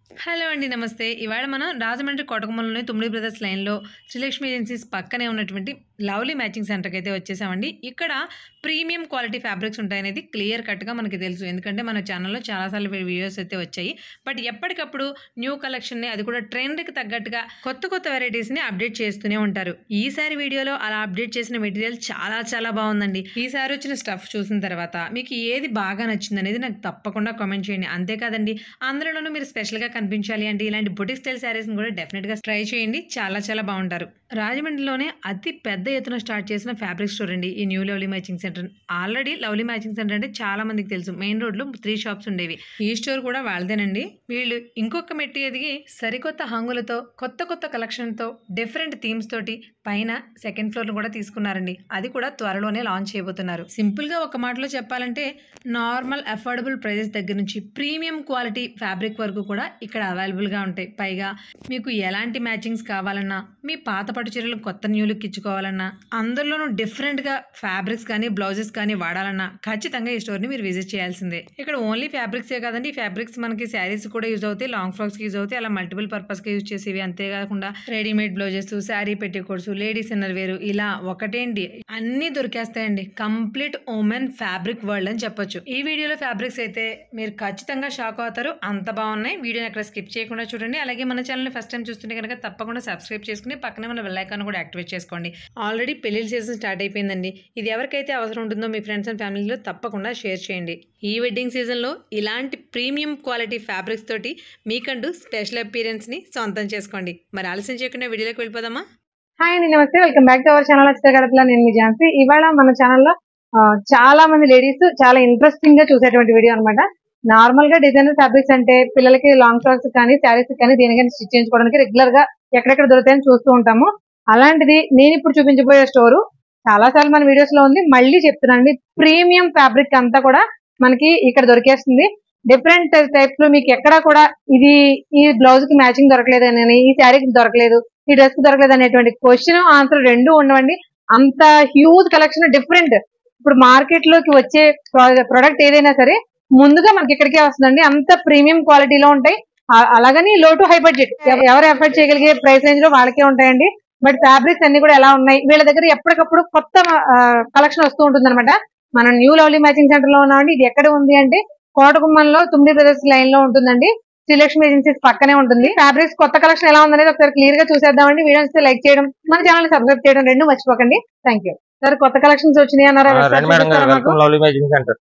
Hello అండి నమస్తే ఇవాళ మనం రాజమండ్రి కోటకుమ్మలోని తొమ్మిది బ్రదర్స్ లైన్లో శ్రీలక్ష్మి ఏజెన్సీస్ పక్కనే ఉన్నటువంటి లవ్లీ మ్యాచింగ్ సెంటర్కి అయితే వచ్చేసామండి ఇక్కడ ప్రీమియం క్వాలిటీ ఫ్యాబ్రిక్స్ ఉంటాయనేది క్లియర్ కట్గా మనకి తెలుసు ఎందుకంటే మన ఛానల్లో చాలాసార్లు వీడియోస్ అయితే వచ్చాయి బట్ ఎప్పటికప్పుడు న్యూ కలెక్షన్ని అది కూడా ట్రెండ్కి తగ్గట్టుగా కొత్త కొత్త వెరైటీస్ని అప్డేట్ చేస్తూనే ఉంటారు ఈసారి వీడియోలో అలా అప్డేట్ చేసిన మెటీరియల్ చాలా చాలా బాగుందండి ఈసారి వచ్చిన స్టఫ్ చూసిన తర్వాత మీకు ఏది బాగా నచ్చింది అనేది నాకు తప్పకుండా కామెంట్ చేయండి అంతేకాదండి అందులోనూ మీరు స్పెషల్గా కనిపించాలి అంటే ఇలాంటి బుటిక్ స్టైల్ శారీస్ని కూడా డెఫినెట్గా ట్రై చేయండి చాలా చాలా బాగుంటారు రాజమండ్రిలోనే అతి పెద్ద ఎత్తున స్టార్ట్ చేసిన ఫ్యాబ్రిక్ స్టోర్ అండి ఈ new lovely matching centre already lovely matching centre అంటే చాలా మందికి తెలుసు మెయిన్ రోడ్లో త్రీ షాప్స్ ఉండేవి ఈ స్టోర్ కూడా వాళ్ళదేనండి వీళ్ళు ఇంకొక మెట్టి ఎదిగి సరికొత్త హంగులతో కొత్త కొత్త కలెక్షన్తో డిఫరెంట్ థీమ్స్ తోటి పైన సెకండ్ ఫ్లోర్ కూడా తీసుకున్నారండి అది కూడా త్వరలోనే లాంచ్ చేయబోతున్నారు సింపుల్ గా ఒక మాటలో చెప్పాలంటే నార్మల్ అఫోర్డబుల్ ప్రైజెస్ దగ్గర నుంచి ప్రీమియం క్వాలిటీ ఫ్యాబ్రిక్ వరకు కూడా ఇక్కడ అవైలబుల్ గా ఉంటాయి పైగా మీకు ఎలాంటి మ్యాచింగ్స్ కావాలన్నా మీ పాత పట్టు చీరలు కొత్త న్యూ లుక్ ఇచ్చుకోవాలన్నా అందులోనూ డిఫరెంట్ గా ఫ్యాబ్రిక్స్ కానీ బ్లౌజెస్ కానీ వాడాలన్నా ఖచ్చితంగా ఈ స్టోర్ ని మీరు విజిట్ చేయాల్సిందే ఇక్కడ ఓన్లీ ఫ్యాబ్రిక్స్ ఏ కాదండి ఈ ఫ్యాబ్రిక్స్ మనకి శారీస్ కూడా యూజ్ అవుతాయి లాంగ్ ఫ్రాక్స్ కి యూజ్ అవుతాయి అలా మల్టిపుల్ పర్పస్ కి యూజ్ చేసేవి అంతేకాకుండా readymade blouses sari petticoats ladies inner వేరు ఇలా ఒకటేంటి అన్ని దొరికేస్తాయండి కంప్లీట్ ఉమెన్ ఫ్యాబ్రిక్ వరల్డ్ అని చెప్పొచ్చు ఈ వీడియోలో ఫ్యాబ్రిక్స్ అయితే మీరు ఖచ్చితంగా షాక్ అవుతారు అంత బాగున్నాయి వీడియోని అక్కడ స్కిప్ చేయకుండా చూడండి అలాగే మన ఛానల్ని ఫస్ట్ టైం చూస్తుంటే కనుక తప్పకుండా సబ్స్క్రైబ్ చేసుకుని పక్కనే మన బెల్ ఐకాన్ కూడా యాక్టివేట్ చేసుకోండి ఆల్రెడీ పెళ్లిళ్ళ సీజన్ స్టార్ట్ అయిపోయిందండి ఇది ఎవరికైతే అవసరం ఉంటుందో మీ ఫ్రెండ్స్ అండ్ ఫ్యామిలీలో తప్పకుండా షేర్ చేయండి ఈ వెడ్డింగ్ సీజన్లో ఇలాంటి ప్రీమియం క్వాలిటీ ఫ్యాబ్రిక్స్ తోటి మీకంటూ స్పెషల్ అపీరెన్స్ని సొంతం చేసుకోండి మరి ఆలస్యం చేయకుండా వీడియోలోకి వెళ్ళిపోదామా హాయ్ అండి నమస్తే welcome back to our channel చిత్తగడపల నేను మీ ఝాన్సీ ఇవాళ మన ఛానల్లో చాలా మంది లేడీస్ చాలా ఇంట్రెస్టింగ్ గా చూసేటువంటి వీడియో అన్నమాట నార్మల్ గా డిజైనర్ ఫ్యాబ్రిక్స్ అంటే పిల్లలకి లాంగ్ ఫ్రాక్స్ కానీ శారీస్ కానీ దేనికైనా స్టిచ్ చేయించుకోవడానికి రెగ్యులర్ గా ఎక్కడెక్కడ దొరుకుతాయని చూస్తూ ఉంటాము అలాంటిది నేను ఇప్పుడు చూపించబోయే స్టోరు చాలా సార్లు మన వీడియోస్ లో ఉంది మళ్ళీ చెప్తున్నానండి ప్రీమియం ఫ్యాబ్రిక్ అంతా కూడా మనకి ఇక్కడ దొరికేస్తుంది డిఫరెంట్ టైప్స్ లో మీకు ఎక్కడా కూడా ఇది ఈ బ్లౌజ్ కి మ్యాచింగ్ దొరకలేదు అని ఈ శారీకి దొరకలేదు ఈ డ్రెస్ కి దొరకలేదు అనేటువంటి క్వశ్చన్ ఆన్సర్ రెండు ఉండవండి అంత హ్యూజ్ కలెక్షన్ డిఫరెంట్ ఇప్పుడు మార్కెట్ లోకి వచ్చే ప్రొడక్ట్ ఏదైనా సరే ముందుగా మనకి ఇక్కడికే వస్తుందండి అంత ప్రీమియం క్వాలిటీలో ఉంటాయి ఆ- అలాగని లో టు హై బడ్జెట్ ఎవరు ఎఫర్ట్ చేయగలిగే ప్రైస్ రేంజ్ లో వాళ్ళకే ఉంటాయండి బట్ ఫ్యాబ్రిక్స్ అన్ని కూడా ఎలా ఉన్నాయి వీళ్ళ దగ్గర ఎప్పటికప్పుడు కొత్త కలెక్షన్ వస్తూ ఉంటుంది అనమాట మనం న్యూ లవ్లీ మ్యాచింగ్ సెంటర్ లో ఉన్నామండి ఇది ఎక్కడ ఉంది అంటే కోటగుమ్మంలో తొమ్మిది బ్రదర్స్ లైన్ లో ఉంటుందండి శ్రీలక్ష్మి ఏజెన్సీస్ పక్కనే ఉంటుంది ఫ్యాబ్రిక్స్ కొత్త కలెక్షన్ ఎలా ఉందనేది ఒకసారి క్లియర్ గా చూసేద్దామండి వీడియోస్ లైక్ చేయడం మన ఛానల్ సబ్స్క్రైబ్ చేయడం రెండు మర్చిపోకండి థ్యాంక్ యూ సార్ కొత్త కలెక్షన్స్ వచ్చినాయి అన్నారా ఆ, రండి మేడం గారు వెల్కమ్ లవ్లీ మ్యాచింగ్ సెంటర్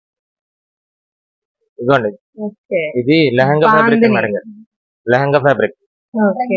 ఇదిగోండి ఓకే ఇది లెహంగా ఫ్యాబ్రిక్ బాగుంది. మేడం గారు లెహంగా ఫ్యాబ్రిక్ ఓకే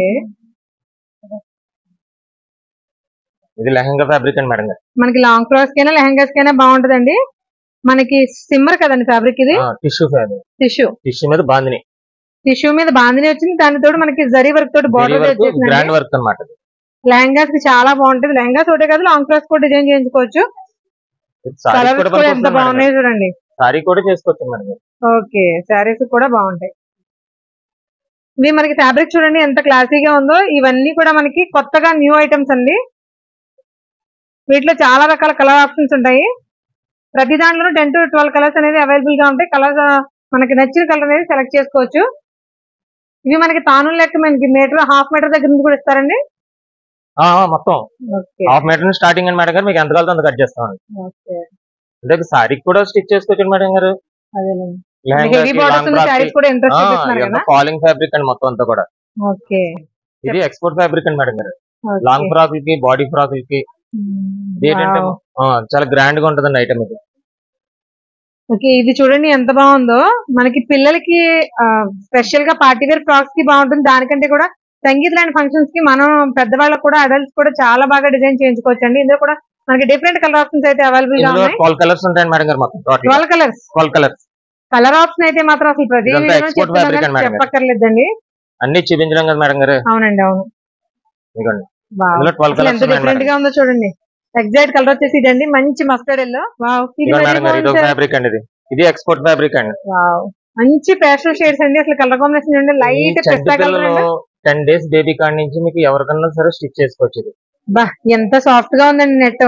ఇది లెహంగా ఫ్యాబ్రిక్ అండి మేడం గారు మనకి లాంగ్ ఫ్రాక్స్ కైనా లెహంగాస్ కైనా బాగుంటదండి మనకి సిమ్మర్ కదండి ఫ్యాబ్రిక్ ఇది టిష్యూ ఫ్యాబ్రిక్ టిష్యూ టిష్యూ మీద బాందిని టిష్యూ మీద బాందిని వచ్చింది దానితో మనకి జరీ వర్క్ తోటి బార్డర్ గ్రాండ్ వచ్చేసింది వర్క్ అన్నమాట ఇది. లెహంగాస్ కి చాలా బాగుంటది లెహంగాస్ ఒకటే కాదు లాంగ్ ఫ్రాక్స్ కూడా డిజైన్ చేయించుకోవచ్చు ఇది సారీ కలర్స్ కూడా కూడా ఎంత పనికొస్తుంది మేడం బాగున్నాయి గారు. చూడండి సారీ కూడా చేసుకోవచ్చు మేడం గారు ఓకే శారీస్ కూడా బాగుంటాయి ఇవి మనకి ఫ్యాబ్రిక్ చూడండి ఎంత క్లాసీగా ఉందో ఇవన్నీ కూడా మనకి కొత్తగా న్యూ ఐటమ్స్ అండి వీటిలో చాలా రకాల కలర్ ఆప్షన్స్ ఉంటాయి ప్రతి దాంట్లో టెన్ టు ట్వెల్వ్ కలర్స్ అనేది అవైలబుల్ గా ఉంటాయి కలర్స్ మనకి నచ్చిన కలర్ అనేది సెలెక్ట్ చేసుకోవచ్చు ఇవి మనకి తాను లెక్క మనకి మీటర్ హాఫ్ మీటర్ దగ్గర నుంచి కూడా ఇస్తారండి ఆ, ఆ, మొత్తం ఓకే హాఫ్ మీటర్ స్టార్టింగ్ అండి మేడం గారు మీకు ఎంత కావాలో అంత కట్ చేస్తాం ఓకే అంటే సారీ కూడా స్టిచ్ చేసుకోవచ్చు మేడం గారు అదేనండి లెహంగా హెవీ బార్డర్స్ ఉన్న శారీస్ కూడా ఇంట్రెస్ట్ చూపిస్తున్నారు కదా ఫాలింగ్ ఫ్యాబ్రిక్ అండి మొత్తం అంతా కూడా ఓకే ఇది ఎక్స్పోర్ట్ ఫ్యాబ్రిక్ అండి మేడం గారు ఓకే. లాంగ్ ఫ్రాక్ కి బాడీ ఫ్రాక్ కి ఇది ఏంటంటే Wow. ఆ, చాలా గ్రాండ్ గా ఉంటుందండి ఐటమ్ ఇది ఓకే ఇది చూడండి ఎంత బాగుందో మనకి పిల్లలకి స్పెషల్ గా పార్టీ వేర్ ఫ్రాక్స్ కి బాగుంటుంది దానికంటే కూడా సంగీత లాంటి ఫంక్షన్స్ కి మనం పెద్దవాళ్ళకి కూడా అడల్ట్స్ కూడా చాలా బాగా డిజైన్ చేయించుకోవచ్చు అండి ఇందులో కూడా మనకి డిఫరెంట్ కలర్ ఆప్షన్స్ అయితే అవైలబుల్ గా ఇందులో ఉన్నాయి ట్వెల్వ్ కలర్స్ ఉంటాయండి మేడం గారు మొత్తం total twelve colours twelve colours colour option అయితే మాత్రం అసలు ప్రతి ఇదంతా వీడియోలో export చెప్తున్నాం fabric కానీ అన్నమాట మేడం. చెప్పక్కర్లేదండి అన్ని చూపించడం కదా మేడం గారు అవునండి అవును ఇదిగోండి Wow. ఇందులో ట్వెల్వ్ అసలు కలర్స్ ఎంత ఉన్నాయి డిఫరెంట్ మేడం గా ఉందో చూడండి ఎగ్జాక్ట్ కలర్ వచ్చేసి ఇదండి మంచి మస్టర్డ్ ఎల్లో వావ్ ఇది ఇదిగోండి very మేడం గారు ఇది బాగుంది sir. ఫ్యాబ్రిక్ అండి ఇది ఇది ఎక్స్పోర్ట్ ఫ్యాబ్రిక్ అండి వావ్ మంచి పేస్టల్ షేడ్స్ అండి అసలు కలర్ కాంబినేషన్ చూడండి ఈ లైట్ చంటి పిస్తా కలర్ పిల్లలు టెన్ డేస్ బేబీ కార్డ్ నుంచి మీకు ఎవరికన్నా సరే స్టిచ్ చేసుకోవచ్చు ఇది బా ఎంత సాఫ్ట్ గా ఉందండి నెట్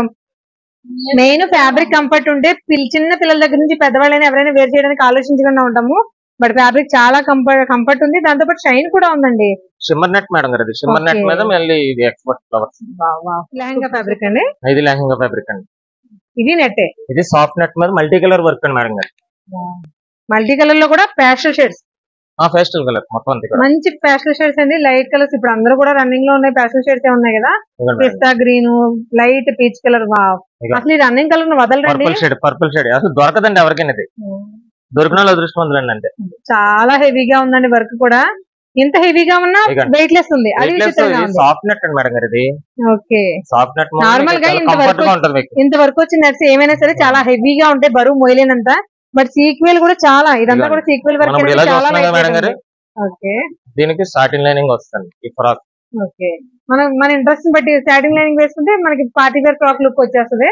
మెయిన్ ఫ్యాబ్రిక్ కంఫర్ట్ ఉంటే పిల్- చిన్న పిల్లల దగ్గర నుంచి పెద్దవాళ్ళైనా ఎవరైనా వేర్ చేయడానికి ఆలోచించకుండా ఉంటాము బట్ ఫ్యాబ్రిక్ చాలా కంఫర్ట్ కంఫర్ట్ ఉంది దాంతో పాటు షైన్ కూడా ఉందండి షిమ్మర్ నెట్ మేడం గారు ఇది షిమ్మర్ నెట్ Okay. మీద మళ్ళీ ఇది ఎక్స్పర్ట్ ఫ్లవర్స్ లెహంగా ఫ్యాబ్రిక్ అండి ఇది లెహంగా ఫ్యాబ్రిక్ అండి ఇది నెట్టే ఇది సాఫ్ట్ నెట్ మీద మల్టీ కలర్ వర్క్ అండి మేడం గారు మల్టీ కలర్ లో కూడా ప్యాస్టల్ షేడ్స్ ఆ ఫేస్టల్ కలర్ మొత్తం అంతే కూడా మంచి ప్యాస్టల్ షేడ్స్ అండి లైట్ కలర్స్ ఇప్పుడు అందరూ కూడా రన్నింగ్ లో ఉన్నాయి ప్యాస్టల్ షేడ్స్ ఉన్నాయి కదా ఇదిగోండి madam. Pista green light peach colour ఇదిగో. అసలు ఈ రన్నింగ్ కలర్ వదలరండి పర్పుల్ షేడ్ పర్పుల్ షేడ్ అసలు దొరకదండి ఎవరికైనా ఇది దొరికిన వాళ్ళు అదృష్టవంతులండి అంటే చాలా హెవీగా ఉందండి వర్క్ కూడా ఇంత హెవీగా ఉన్నా ఇదిగోండి. వెయిట్ లెస్ ఉంది అది విచిత్రంగా ఉంది సాఫ్ట్ నెట్ అండి మేడం గారు ఇది ఓకే సాఫ్ట్ నెట్ Normal గా ఇంత కంఫర్ట్ గా వరకు- ఉంటుంది మీకు ఇంత వరకు వచ్చిన నట్స్ ఏమైనా సరే చాలా హెవీగా ఉంటాయి బరువు మోయలేనంత బట్ సీక్వెల్ కూడా చాలా ఇదంతా ఇదిగోండి. కూడా సీక్వెల్ మనం వర్క్ ఇప్పుడు ఇలా చాలా చూస్తున్నాం కదా మేడం గారు ఓకే దీనికి సాటిన్ లైనింగ్ వస్తుంది ఈ ఫ్రాక్ ఓకే మనం మన ఇంట్రెస్ట్ బట్టి స్టార్టింగ్ లైనింగ్ వేసుకుంటే మనకి పార్టీ వేర్ ఫ్రాక్ లుక్ వచ్చేస్తుంది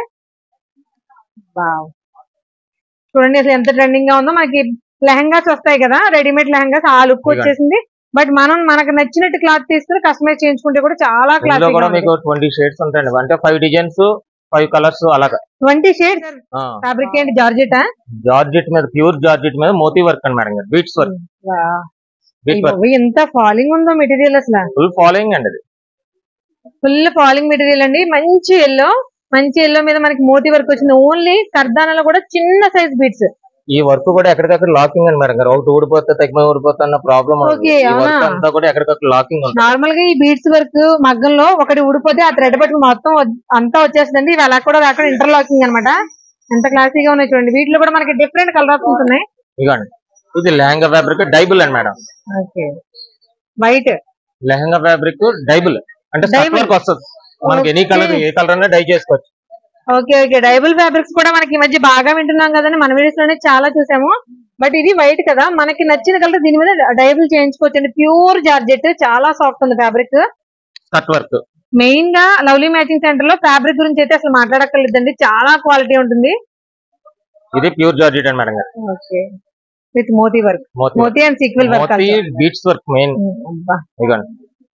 వావ్ చూడండి అసలు ఎంత ట్రెండింగ్ గా ఉందో మనకి లెహంగాస్ వస్తాయి కదా రెడీమేడ్ లెహంగాస్ ఆ లుక్ ఇదిగోండి. వచ్చేసింది బట్ మనం మనకు నచ్చినట్టు క్లాత్ తీసుకుని కస్టమైజ్ చేయించుకుంటే కూడా చాలా ఇందులో కూడా క్లాత్ మీకు ట్వంటీ షేడ్స్ ఉంటాయండి అంటే ఫైవ్ డిజైన్స్ ఫైవ్ కలర్స్ అలాగా ట్వంటీ షేడ్స్ ఫ్యాబ్రిక్ ఏంటి జార్జెట్ జార్జెట్ మీద ప్యూర్ జార్జెట్ మీద మోతీ వర్క్ అండి మేడం గారు బీట్స్ వర్క్ బీట్ వర్క్ ఎంత ఫాలింగ్ ఉందో మెటీరియల్ అసలు ఫుల్ ఫాలోయింగ్ అండి ఇది ఫుల్ ఫాలింగ్ మెటీరియల్ అండి మంచి ఎల్లో మంచి ఎల్లో మీద మనకి మోతీ వర్క్ వచ్చింది ఓన్లీ కర్దానాలో కూడా చిన్న సైజ్ బీట్స్ ఈ వర్క్ కూడా ఎక్కడికక్కడ లాకింగ్ అండి మేడం గారు ఒకటి ఊడిపోతే తగ్గిన ఊడిపోతే అన్న ప్రాబ్లం Okay, ఈ వర్క్ అవునా? అంతా కూడా ఎక్కడికక్కడ లాకింగ్ ఉంటుంది నార్మల్ గా ఈ బీడ్స్ వర్క్ మగ్గంలో ఒకటి ఊడిపోతే ఆ థ్రెడ్ పట్టుకు మొత్తం వ- అంతా వచ్చేస్తుందండి ఇవి అలా కూడా రాకుండా ఇంటర్లాకింగ్ అన్నమాట ఎంత క్లాసీగా ఉన్నాయి చూడండి వీటిలో కూడా మనకి డిఫరెంట్ కలర్ ఆప్షన్స్ ఉన్నాయి ఇదిగోండి ఇది లెహంగా ఫ్యాబ్రిక్ డైబుల్ అండి madam okay white lehenga fabric dyeable అంటే స్కర్ట్ Dyeable. వర్క్ వస్తుంది మనకి ఎనీ కలర్ Okay. ఏ కలర్ అన్నా డై చేసుకోవచ్చు ఓకే ఓకే డైబుల్ ఫ్యాబ్రిక్స్ కూడా మనకి ఈ మధ్య బాగా వింటున్నాం కదండి మన వీడియోస్ లోనే చాలా చూసాము బట్ ఇది వైట్ కదా మనకి నచ్చిన కలర్ దీని మీద డైబుల్ చేయించుకోవచ్చు అండి ప్యూర్ జార్జెట్ చాలా సాఫ్ట్ ఉంది ఫ్యాబ్రిక్ స్కర్ట్ వర్క్ మెయిన్ గా లవ్లీ మ్యాచింగ్ సెంటర్ లో ఫ్యాబ్రిక్ గురించి అయితే అసలు మాట్లాడక్కర్లేదండి చాలా క్వాలిటీ ఉంటుంది ఇది ప్యూర్ జార్జెట్ అండి మేడం గారు okay with moti work moti moti and sequin work moti beads work main అబ్బా ఇదిగోండి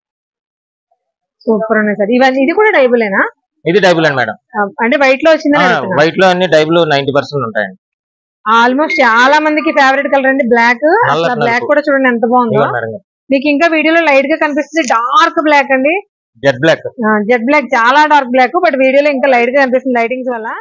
సూపర్ ఉన్నాయి సార్ ఇవన్నీ ఇది కూడా డైబులేనా ఇది డైబుల్ అండి మేడం అంటే వైట్ లో వచ్చిందని అడుగుతున్నా వైట్ లో అన్ని డైబుల్ నైన్టీ పర్సెంట్ ఉంటాయండి ఆల్మోస్ట్ చాలా మందికి ఫేవరెట్ కలర్ అండి బ్లాక్ నల్ల బ్లాక్ నలుపు. కూడా చూడండి ఎంత బాగుందో ఇదిగోండి మేడం గారు మీకు ఇంకా వీడియోలో లైట్ గా కనిపిస్తుంది డార్క్ బ్లాక్ అండి జెడ్ బ్లాక్ జెడ్ బ్లాక్ చాలా డార్క్ బ్లాక్ బట్ వీడియోలో ఇంకా లైట్ గా కనిపిస్తుంది లైటింగ్స్ వల్ల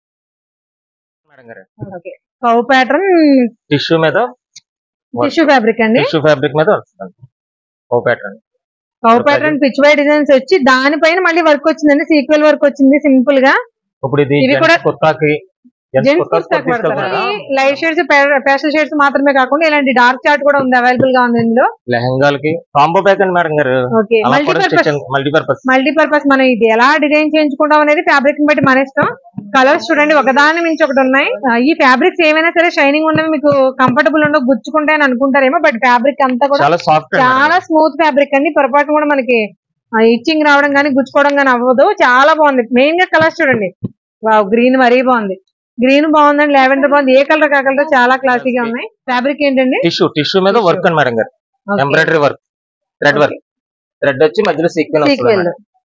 మేడం గారు కౌ ప్యాటర్న్ టిష్యూ మీద టిష్యూ ఫ్యాబ్రిక్ అండి టిష్యూ ఫ్యాబ్రిక్ మీద వస్తుంది ఓ ప్యాటర్న్ కౌ ప్యాటర్న్ పిచ్ వై డిజైన్స్ వచ్చి దానిపైన మళ్ళీ వర్క్ వచ్చిందండి సీక్వెల్ వర్క్ వచ్చింది సింపుల్ గా ఇప్పుడు ఇది ఇవి జెంట్స్ కూడా- కుర్తాకి జెంట్స్ జెంట్స్ కుర్తాకి తీసుకెళ్తున్నారా లైట్ షేడ్స్ పేస్టల్ షేడ్స్ మాత్రమే కాకుండా ఇలాంటి డార్క్ చార్ట్ కూడా ఉంది అవైలబుల్ గా ఉంది ఇందులో లెహంగాలకి కాంబో ప్యాక్ అండి మేడం గారు ఓకే అలా కూడా మల్టీపర్పస్ స్టిచ్ మల్టీపర్పస్ మల్టీపర్పస్ మనం ఇది ఎలా డిజైన్ చేయించుకుంటాం అనేది ఫ్యాబ్రిక్ ని బట్టి మన ఇష్టం కలర్స్ చూడండి ఒకదాని మించి ఒకటి ఉన్నాయి ఆ, ఈ ఫ్యాబ్రిక్స్ ఏమైనా సరే షైనింగ్ ఉన్నవి మీకు కంఫర్టబుల్ ఉండవు గుచ్చుకుంటాయని అనుకుంటారేమో బట్ ఫ్యాబ్రిక్ అంతా కూడా చాలా సాఫ్ట్ చాలా స్మూత్ ఫ్యాబ్రిక్ అండి పొరపాటు కూడా మనకి ఇచ్చింగ్ రావడం కానీ గుచ్చుకోవడం కానీ అవ్వదు చాలా బాగుంది మెయిన్ గా కలర్స్ చూడండి గ్రీన్ మరీ బాగుంది గ్రీన్ బాగుందండి లావెండర్ బాగుంది ఏ కలర్ కా కలర్ చాలా క్లాసీగా ఉన్నాయి ఫ్యాబ్రిక్ ఏంటండి టిష్యూ టిష్యూ మీద Tissue. వర్క్ అండి మేడం గారు Okay. Embroidery work thread work thread వచ్చి మధ్యలో సీక్వెన్ సీక్వెల్ వస్తుంది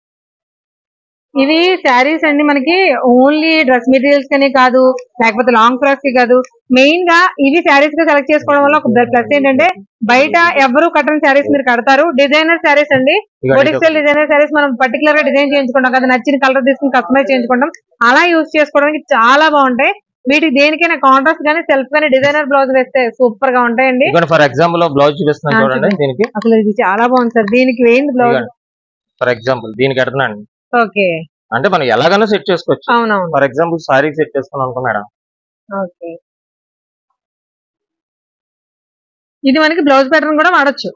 ఇవి శారీస్ అండి మనకి ఓన్లీ డ్రెస్ మెటీరియల్స్ కనే కాదు లేకపోతే లాంగ్ ఫ్రాక్స్ కి కాదు మెయిన్ గా ఇవి శారీస్ గా సెలెక్ట్ చేసుకోవడం వల్ల ఒక ప్లస్ ఏంటంటే బయట ఎవరు కట్టని శారీస్ మీరు కడతారు డిజైనర్ శారీస్ అండి బోటిక్ స్టైల్ డిజైనర్ శారీస్ మనం పర్టికులర్ గా డిజైన్ చేయించుకుంటాం కదా నచ్చిన కలర్ తీసుకుని కస్టమైజ్ చేయించుకుంటాం అలా యూజ్ చేసుకోవడానికి చాలా బాగుంటాయి వీటికి దేనికైనా కాంట్రాస్ట్ గానీ సెల్ఫ్ గానీ డిజైనర్ బ్లౌజ్ వేస్తే సూపర్ గా ఉంటాయండి ఫర్ ఎగ్జాంపుల్ బ్లౌజ్ చూపిస్తున్నాను ఆ, చూడండి చూడండి. దీనికి అసలు ఇది చాలా బాగుంది సార్ దీనికి వేయండి బ్లౌజ్ ఫర్ ఎగ్జాంపుల్ దీనికి ఎడుతున్నాను ఓకే అంటే మనం ఎలాగైనా సెట్ చేసుకోవచ్చు అవునవును ఫర్ ఎగ్జాంపుల్ సారీ సెట్ చేసుకున్నాం అనుకో మేడం ఓకే ఇది మనకి బ్లౌజ్ ప్యాటర్న్ కూడా వాడచ్చు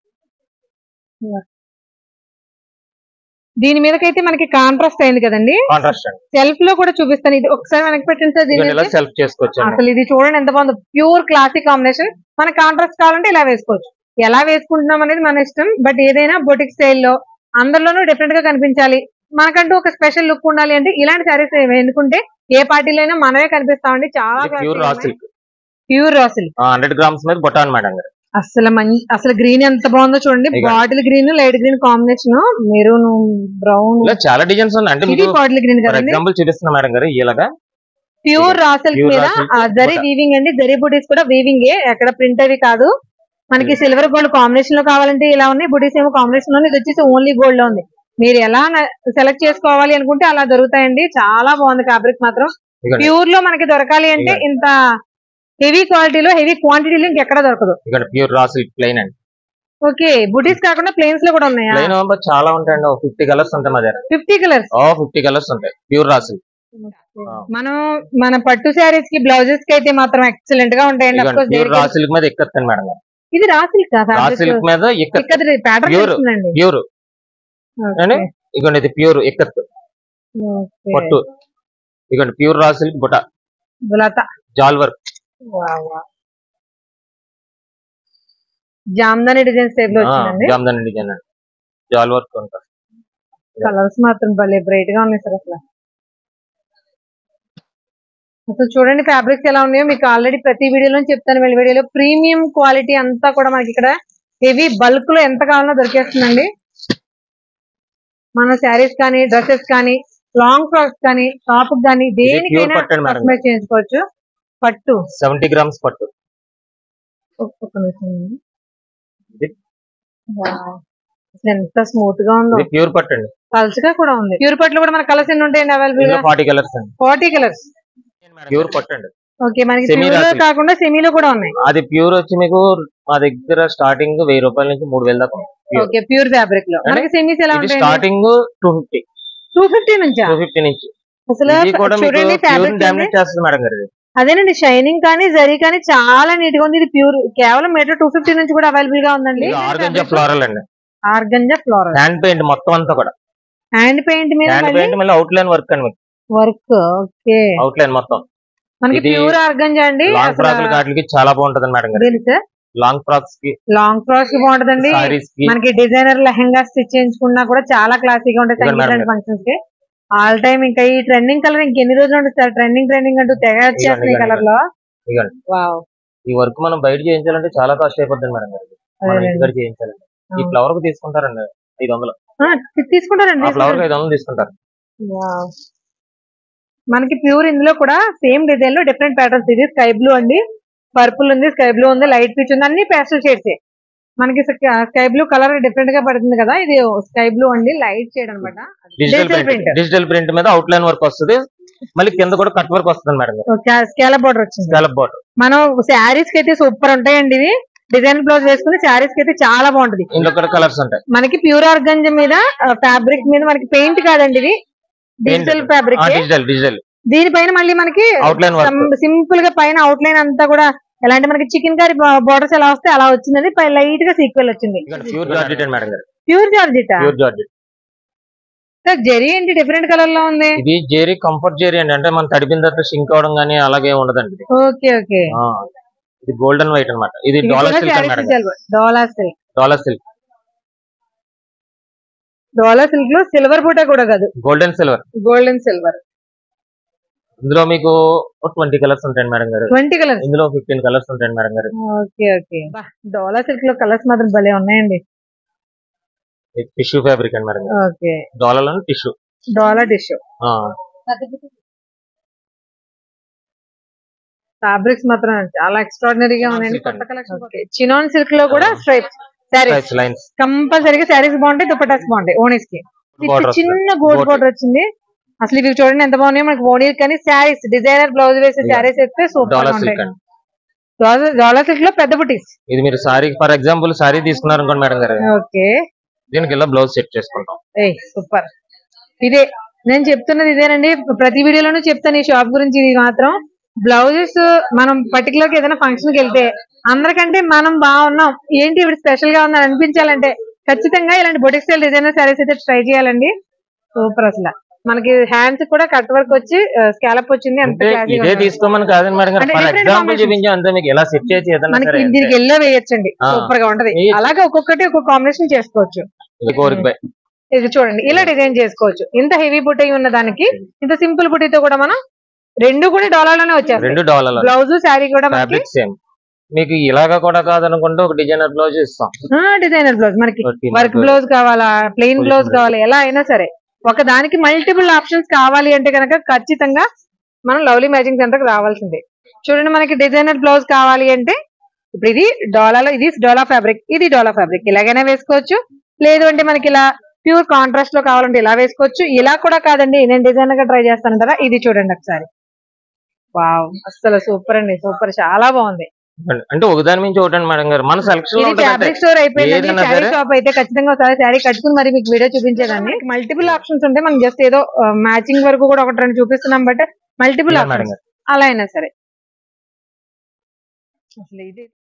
దీని మీదకైతే మనకి కాంట్రాస్ట్ అయింది కదండి కాంట్రాస్ట్ అండి సెల్ఫ్ లో కూడా చూపిస్తాను ఇది ఒకసారి వెనక్కి పెట్టండి సార్ దీని ఇదిగోండి ఇలా మీద. సెల్ఫ్ చేసుకోవచ్చు అండి అసలు ఇది చూడండి ఎంత బాగుందో ప్యూర్ క్లాసిక్ కాంబినేషన్ మన కాంట్రాస్ట్ కావాలంటే ఇలా వేసుకోవచ్చు ఎలా వేసుకుంటున్నాం అనేది మన ఇష్టం బట్ ఏదైనా బొటిక్ స్టైల్లో అందరిలోనూ డిఫరెంట్ గా కనిపించాలి మనకంటూ ఒక స్పెషల్ లుక్ ఉండాలి అంటే ఇలాంటి సారీస్ ఎన్నుకుంటే ఏ పార్టీలో అయినా మనమే కనిపిస్తామండి చాలా pure raw silk pure raw silk hundred grams మీద బొటాన్ మేడం గారు అసలు మంచి అసలు గ్రీన్ ఎంత బాగుందో చూడండి ఇదిగో. Bottle green light green combination maroon brown ఇలా చాలా డిజైన్స్ ఉన్నాయి అంటే ఇది మీకు బాటిల్ గ్రీన్ ఫర్ కదండి ఎగ్జాంపుల్ చూపిస్తున్నా మేడం గారు ఇలాగా ప్యూర్ రా సిల్క్ Pure మీద raw silk ఆ జరీ బుట్ట. వీవింగ్ అండి జరీ బుటీస్ కూడా వీవింగ్ ఎక్కడ ప్రింట్ అవి కాదు మనకి సిల్వర్ గోల్డ్ కాంబినేషన్ లో కావాలంటే ఇలా ఉన్నాయి బుటీస్ ఏమో కాంబినేషన్ లో ఇది వచ్చేసి ఓన్లీ గోల్డ్ లో ఉంది మీరు ఎలా సెలెక్ట్ చేసుకోవాలి అనుకుంటే అలా దొరుకుతాయండి చాలా బాగుంది ఫ్యాబ్రిక్ మాత్రం ఇదిగోండి ప్యూర్ లో మనకి దొరకాలి అంటే ఇదిగోండి. ఇంత హెవీ క్వాలిటీలో హెవీ క్వాంటిటీలో ఇంకెక్కడ దొరకదు ఇక్కడ ప్యూర్ రా సిల్క్ ప్లెయిన్ అండి ఓకే బుటీస్ కాకుండా ప్లేన్స్ లో కూడా ఉన్నాయా ప్లెయిన్ చాలా ఉంటాయండి ఫిఫ్టీ కలర్స్ ఉంటాయి మా దగ్గర ఫిఫ్టీ కలర్స్ ఓ ఫిఫ్టీ కలర్స్ ఉంటాయి ప్యూర్ రా సిల్క్ మనం మన పట్టు శారీస్ కి బ్లౌజెస్ కి అయితే మాత్రం ఎక్సలెంట్ గా ఉంటాయండి Of course, ప్యూర్ రా దేనికి- సిల్క్ మీద ఎక్కత్తండి మేడం గారు ఇది రా సిల్క్ రా సిల్క్ మీద ఎక్కత్ ప్యాటర్న్ Pure. వస్తుందండి ప్యూర్ అండి ఇదిగోండి ఇది ప్యూర్ ఎక్కత్ పట్టు ఇదిగోండి ప్యూర్ రా సిల్క్ బుట బులత జాల్ వర్క్ జామ్దాని డిజైన్స్ టైప్ లో వచ్చిందండి జామ్దాని డిజైన్ అండి జాల్ వర్క్ ఉంటుంది కలర్స్ మాత్రం భలే బ్రైట్ గా ఉన్నాయి సార్ అసలు అసలు చూడండి ఫ్యాబ్రిక్స్ ఎలా ఉన్నాయో మీకు ఆల్రెడీ ప్రతి వీడియోలో చెప్తాను వెళ్ళి వీడియోలో ప్రీమియం క్వాలిటీ అంతా కూడా మనకి ఇక్కడ హెవీ బల్క్ లో ఎంత కావాలన్నా దొరికేస్తుందండి మన శారీస్ కానీ డ్రెస్సెస్ కానీ లాంగ్ ఫ్రాక్స్ కానీ టాప్ కానీ దేనికైనా pure పట్టు అండి మేడం. కస్టమైజ్ చేయించుకోవచ్చు పట్టు సెవెంటీ గ్రామ్స్ పట్టు ఒక్క నిమిషం అండి. ఇది వావ్. అసలు ఎంత స్మూత్ గా ఉందో ఇది ప్యూర్ పట్టు అండి పల్చగా కూడా ఉంది ప్యూర్ పట్లు కూడా మన కలర్స్ ఎన్ని ఉంటాయండి అవైలబుల్ గా ఇందులో ఫార్టీ కలర్స్ అండి ఫార్టీ కలర్స్ ప్యూర్ పట్టు అండి ఓకే మనకి Semi ప్యూర్ లో రాసి. కాకుండా సెమీలో కూడా ఉన్నాయి అది ప్యూర్ వచ్చి మీకు మా దగ్గర స్టార్టింగ్ వెయ్యి రూపాయల నుంచి మూడు వేల దాకా ఉంది. Pure. ఓకే ప్యూర్ ఫ్యాబ్రిక్ లో అంటే మనకి సెమీస్ ఎలా ఇది ఉంటాయి starting two fifty two fifty నుంచా టూ ఫిఫ్టీ నుంచి అసలు ఇది కూడా మీకు చూడండి ప్యూర్ ఫ్యాబ్రిక్ డామినేట్ చేస్తుంది మేడం గారు ఇది. అదేనండి షైనింగ్ కానీ జరీ కానీ చాలా నీట్ గా ఉంది ఇది ప్యూర్ కేవలం మీటర్ టూ ఫిఫ్టీ నుంచి కూడా అవైలబుల్ గా ఉందండి ఇది ఆర్గంజా ఫ్లోరల్ అండి ఆర్గంజా ఫ్లోరల్ హ్యాండ్ పెయింట్ మొత్తం అంతా కూడా హ్యాండ్ పెయింట్ మీద హ్యాండ్ మళ్ళీ పెయింట్ మళ్ళీ అవుట్ లైన్ వర్క్ అండి మీకు వర్క్ ఓకే అవుట్ లైన్ మొత్తం మనకి ఇది ప్యూర్ ఆర్గంజా అండి లాంగ్ ఫ్రాక్ వాటికి చాలా బాగుంటది మేడం గారు తెలుసా లాంగ్ ఫ్రాక్స్ కి లాంగ్ ఫ్రాక్స్ కి బాగుంటదండి సారీస్ కి మనకి డిజైనర్ లెహంగా స్టిచ్ చేయించుకున్నా కూడా చాలా క్లాసీగా ఉంటాయి ఇదిగోండి సంగీత మేడం. ఫంక్షన్స్ కి ఆల్ టైమ్ ఇంకా ఈ ట్రెండింగ్ కలర్ ఇంకెన్ని రోజులు ఉంటుంది సార్ ట్రెండింగ్ ట్రెండింగ్ అంటూ తెగ వచ్చేస్తుంది ఇదిగోండి, కలర్ లో ఇదిగోండి. వావ్ ఈ వర్క్ మనం బయట చేయించాలంటే చాలా కాస్ట్ అయిపోతుంది మేడం గారు మనం అదేనండి. ఇంటికాడ చేయించాలండి ఈ అవును. ఫ్లవర్ కు తీసుకుంటారండి ఐదు వందలు ఆ, తీ- తీసుకుంటారండి ఆ ఫ్లవర్ కి ఐదు వందలు తీసుకుంటారు వావ్. మనకి ప్యూర్ ఇందులో కూడా సేమ్ డిజైన్ లో డిఫరెంట్ ప్యాటర్న్స్ ఇది స్కై బ్లూ అండి పర్పుల్ ఉంది స్కై బ్లూ ఉంది లైట్ పీచ్ ఉంది అన్ని పేస్టల్ షేడ్స్ మనకి స్కై బ్లూ కలర్ డిఫరెంట్ గా పడుతుంది కదా ఇది స్కై బ్లూ అండి లైట్ షేడ్ అనమాట digital Digital print print. Digital print మీద అవుట్ లైన్ వర్క్ వస్తుంది మళ్ళీ కింద కూడా కట్ వర్క్ వస్తుంది మేడం గారు స్కేల బోర్డర్ వచ్చింది స్కాలప్ బార్డర్ మనం శారీస్ కి అయితే సూపర్ ఉంటాయండి ఇవి డిజైన్ బ్లౌజ్ వేసుకుని శారీస్ కి అయితే చాలా బాగుంటది ఇందులో కూడా కలర్స్ ఉంటాయి మనకి ప్యూర్ ఆర్గంజ మీద ఫ్యాబ్రిక్ మీద మనకి పెయింట్ కాదండి ఇది డిజిటల్ ఫ్యాబ్రిక్ డిజిటల్ డిజిటల్ దీనిపైన మళ్ళీ మనకి అవుట్ లైన్ వర్క్ సింపుల్ గా పైన అవుట్ లైన్ అంతా కూడా ఎలాంటి మనకి చికెన్ కర్రీ బోర్డర్స్ ఎలా వస్తే అలా వచ్చిందండి పై లైట్ గా సీక్వెల్ వచ్చింది ప్యూర్ జార్జెట్ అండి మేడం గారు pure georgette pure georgette zari ఏంటి డిఫరెంట్ కలర్ లో ఉంది ఇది జేరీ కంఫర్ట్ జేరీ అండి అంటే మనం తడిపిన తర్వాత షింక్ అవడం కానీ అలాగే ఉండదండి ఇది. ఓకే ఓకే ఆ, ఇది గోల్డెన్ వైట్ అన్నమాట ఇది డాలర్ సిల్క్ అండి మేడం గారు. Dola silk dola silk dola silk లో సిల్వర్ బూట కూడా కాదు గోల్డెన్ సిల్వర్ గోల్డెన్ సిల్వర్ ఇందులో మీకు ట్వంటీ కలర్స్ ఉంటాయండి మేడం గారు ట్వంటీ కలర్స్ ఇందులో ఫిఫ్టీన్ కలర్స్ ఉంటాయండి మేడం గారు ఓకే ఓకే డోలా సిల్క్ లో కలర్స్ మాత్రం భలే ఉన్నాయండి టిష్యూ ఫ్యాబ్రిక్ అండి మేడం గారు okay dola tissue dola tissue fabrics మాత్రం చాలా ఎక్స్ట్రాడినరీగా ఉన్నాయండి silk కొత్త కలెక్షన్ చినాన్ సిల్క్ లో కూడా ఆ. స్ట్రైప్స్ శారీస్ లైన్స్ కంపల్సరీగా శారీస్ బాగుంటాయి దుపటాస్ బాగుంటాయి ఓనీస్ కి With Border చిన్న గోల్డ్ Border. బోర్డర్ వచ్చింది అసలు ఇవి చూడండి ఎంత బాగున్నాయో మనకి ఓనీ కానీ శారీస్ డిజైనర్ బ్లౌజ్ వేసే Yeah. శారీస్ వేస్తే సూపర్ డాలర్ ఉంటాయి సిల్క్ అండి డాలర్ సిల్క్ లో పెద్ద బుటీస్ ఇది మీరు సారీ ఫర్ ఎగ్జాంపుల్ సారీ తీసుకున్నారు అనుకోండి మేడం గారు ఓకే దీనికి ఇలా బ్లౌజ్ సెట్ చేసుకుంటాం ఏ సూపర్ ఇదే నేను చెప్తున్నది ఇదేనండి ప్రతి వీడియోలోనూ చెప్తాను ఈ షాప్ గురించి ఇది మాత్రం బ్లౌజెస్ మనం పర్టికులర్ గా ఏదైనా ఫంక్షన్ కి వెళ్తే అందరికంటే మనం బాగున్నాం ఏంటి ఇప్పుడు స్పెషల్ గా ఉందని అనిపించాలంటే ఖచ్చితంగా ఇలాంటి బొటిక్ స్టైల్ డిజైనర్ సారీస్ అయితే ట్రై చేయాలండి సూపర్ అసలు మనకి హ్యాండ్స్ కూడా కట్ వర్క్ వచ్చి స్కాలప్ వచ్చింది అంత అంటే classy గా ఇదే ఉంది. తీసుకోమని కాదండి మేడం గారు అంటే ఫర్ different ఎగ్జాంపుల్ combinations. చూపించాం అంతే మీకు ఎలా సెట్ చేసి ఏదైనా మనకి సరే దీనికి ఎల్లో వేయొచ్చండి ఆ. సూపర్ గా ఉంటది వేయొచ్చు. అలాగే ఒక్కొక్కటి ఒక్కొక్క కాంబినేషన్ చేసుకోవచ్చు ఇది కోరిక బై ఇది చూడండి ఇలా డిజైన్ చేసుకోవచ్చు ఇంత హెవీ బుట్టి ఉన్న దానికి ఇంత సింపుల్ బుట్టితో కూడా మనం రెండు కూడా డాలర్ లోనే వచ్చేస్తాయి రెండు డాలర్లు బ్లౌజ్ శారీ కూడా మనకి ఫ్యాబ్రిక్ సేమ్ మీకు ఇలాగా కూడా కాదనుకుంటే ఒక డిజైనర్ బ్లౌజ్ ఇస్తాం డిజైనర్ బ్లౌజ్ మనకి ఒకటి వర్క్ మనకు బ్లౌజ్ కావాలా ప్లెయిన్ Full బ్లౌజ్ blouse. కావాలా ఎలా అయినా సరే ఒక దానికి మల్టిపుల్ ఆప్షన్స్ కావాలి అంటే కనుక ఖచ్చితంగా మనం లవ్లీ మ్యాచింగ్ సెంటర్ కి రావాల్సిందే చూడండి మనకి డిజైనర్ బ్లౌజ్ కావాలి అంటే ఇప్పుడు ఇది డోలాలో ఇది డోలా ఫ్యాబ్రిక్ ఇది డోలా ఫ్యాబ్రిక్ ఇలాగైనా వేసుకోవచ్చు లేదు అంటే మనకి ఇలా ప్యూర్ కాంట్రాస్ట్ లో కావాలంటే ఇలా వేసుకోవచ్చు ఇలా కూడా కాదండి నేను డిజైనర్ గా ట్రై చేస్తానంటారా ఇది చూడండి ఒకసారి వావ్ అసలు సూపర్ అండి సూపర్ చాలా బాగుంది అంటే ఒకదాని మించి ఒకటండి మేడం గారు మన సెలక్షన్ ఇది ఫ్యాబ్రిక్ స్టోర్ అయిపోయిందండి ఏదైనా శారీ సరే. షాప్ అయితే ఖచ్చితంగా ఒకసారి శారీ కట్టుకుని మరి మీకు వీడియో చూపించేదాన్ని మల్టిపుల్ ఆప్షన్స్ ఉంటే మనం జస్ట్ ఏదో మ్యాచింగ్ వరకు కూడా ఒకటి రెండు చూపిస్తున్నాం బట్ మల్టిపుల్ మేడం ఆప్షన్స్ గారు అలా అయినా సరే అసలు ఇది